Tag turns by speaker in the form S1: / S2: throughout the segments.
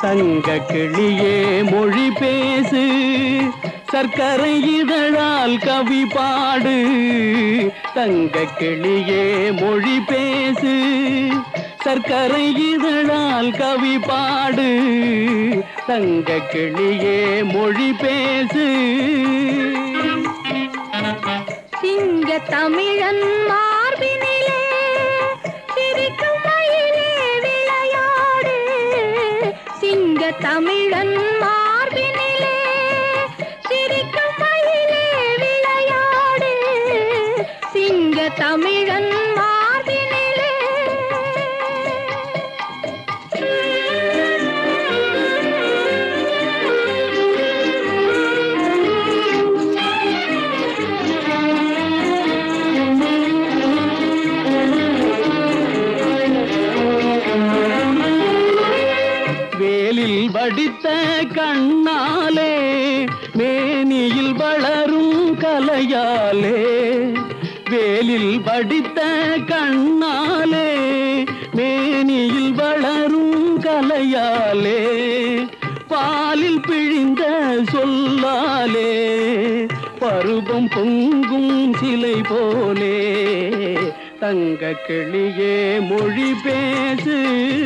S1: தங்க கிளியே மொழி பேசு சர்க்கரை இதழால் கவி பாடு தங்க கிளியே மொழி பேசு சர்க்கரை இதழால் கவி பாடு தங்க கிளியே மொழி பேசு
S2: சிங்க தமிழன் மார்பினிலே சிரிக்கும் மயிலே விளையாடு சிங்க தமிழன் மார்பினிலே சிரிக்கும் மயிலே விளையாடு சிங்க தமிழன் மார்பினிலே
S1: வேலில் வடித்த கண்ணாலே மேனியில் வளரும் கலையாலே வேலில் வடித்த கண்ணாலே மேனியில் வளரும் கலையாலே பாலில் பிழிந்த சொல்லாலே பருவம் பொங்கும் சிலை போலே தங்க கிளியே மொழி பேசு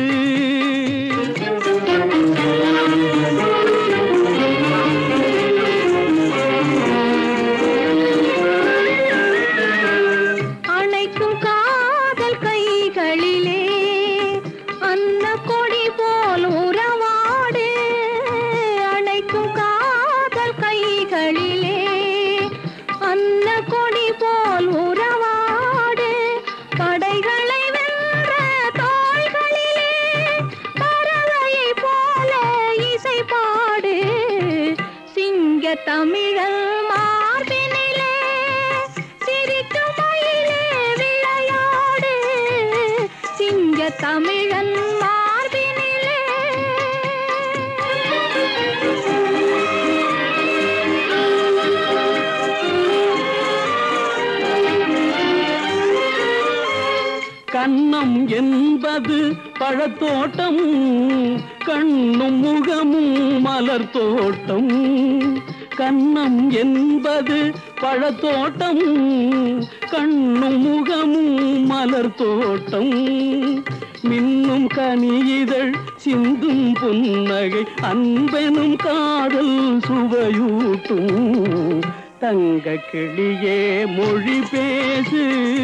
S2: அணைக்கும் காதல் கைகளிலே அன்ன கொடி போல் உறவாடு அணைக்கும் காதல் கைகளிலே அன்ன கொடி போல் உறவாடு படைகளை வென்ற தோள்களிலே பறவையை போல இசை பாடு சிங்க தமிழல் மார்பினிலே சிரிக்கும் மயிலே விளையாடு சிங்க தமிழன் மார்பினிலே
S1: கண்ணம் என்பது பழத்தோட்டம் கண்ணும் முகமும் மலர் தோட்டம் கண்ணம் என்பது பழத்தோட்டம் கண்ணும் முகமும் மலர் தோட்டம் மின்னும் கனியிதழ் சிந்தும் புன்னகை அன்பெனும் காதல் சுவையூட்டும் தங்க கிளியே மொழி பேசு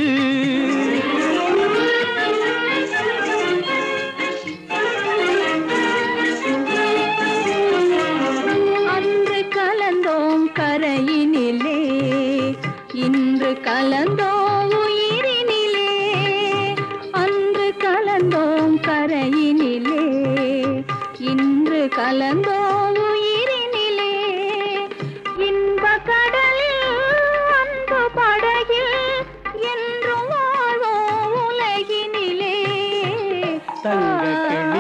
S2: அன்று கலந்தோம் கரையினிலே இன்று கலந்தோம் உயிரினிலே அன்று கலந்தோம் கரையினிலே இன்று கலந்தோம் உயிரினிலே இன்ப கடலில் அன்பு படகில் என்றும் வாழ்வோம் உலகினிலே
S1: தங்க கிளி